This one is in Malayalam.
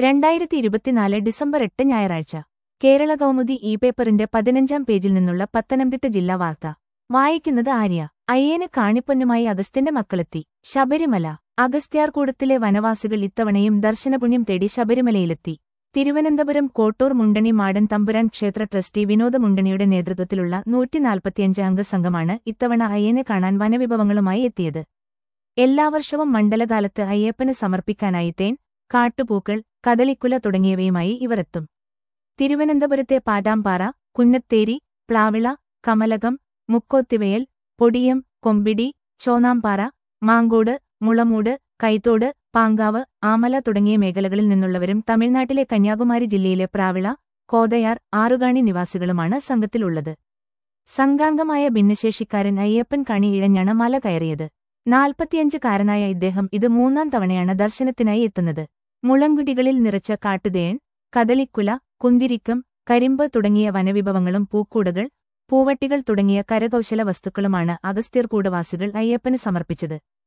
രണ്ടായിരത്തി ഇരുപത്തിനാല് ഡിസംബർ എട്ട് ഞായറാഴ്ച കേരള കൗമുദി ഇ പേപ്പറിന്റെ പതിനഞ്ചാം പേജിൽ നിന്നുള്ള പത്തനംതിട്ട ജില്ലാ വാർത്ത വായിക്കുന്നത് ആര്യ അയ്യന് കാണിപ്പൊന്നുമായി അഗസ്ത്യന്റെ മക്കളെത്തി ശബരിമല അഗസ്ത്യാർകൂടത്തിലെ വനവാസികൾ ഇത്തവണയും ദർശനപുണ്യം തേടി ശബരിമലയിലെത്തി തിരുവനന്തപുരം കോട്ടൂർ മുണ്ടണി മാടൻ തമ്പുരാൻ ക്ഷേത്ര ട്രസ്റ്റി വിനോദ മുണ്ടണിയുടെ നേതൃത്വത്തിലുള്ള നൂറ്റിനാൽപ്പത്തിയഞ്ച് അംഗ സംഘമാണ് ഇത്തവണ അയ്യനെ കാണാൻ വനവിഭവങ്ങളുമായി എത്തിയത് എല്ലാ വർഷവും മണ്ഡലകാലത്ത് അയ്യപ്പന് സമർപ്പിക്കാനായി തേൻ കാട്ടുപൂക്കൾ കദളിക്കുല തുടങ്ങിയവയുമായി ഇവരെത്തും തിരുവനന്തപുരത്തെ പാറ്റാമ്പാറ കുന്നത്തേരി പ്ലാവിള കമലകം മുക്കോത്തിവയൽ പൊടിയം കൊമ്പിടി ചോനാമ്പാറ മാങ്കോട് മുളമൂട് കൈത്തോട് പാങ്കാവ് ആമല തുടങ്ങിയ മേഖലകളിൽ നിന്നുള്ളവരും തമിഴ്നാട്ടിലെ കന്യാകുമാരി ജില്ലയിലെ പ്രാവിള കോതയാർ ആറുകാണി നിവാസികളുമാണ് സംഘത്തിലുള്ളത് സംഘാംഗമായ ഭിന്നശേഷിക്കാരൻ അയ്യപ്പൻ കണി ഇഴഞ്ഞാണ് മല കയറിയത് നാൽപ്പത്തിയഞ്ചുകാരനായ ഇദ്ദേഹം ഇത് മൂന്നാം തവണയാണ് ദർശനത്തിനായി എത്തുന്നത് മുളങ്കുടികളിൽ നിറച്ച കാട്ടുതേൻ കദളിക്കുല കുന്തിരിക്കം കരിമ്പ് തുടങ്ങിയ വനവിഭവങ്ങളും പൂക്കൂടകൾ പൂവട്ടികൾ തുടങ്ങിയ കരകൗശല വസ്തുക്കളുമാണ് അഗസ്ത്യർകൂടവാസികൾ അയ്യപ്പന് സമർപ്പിച്ചത്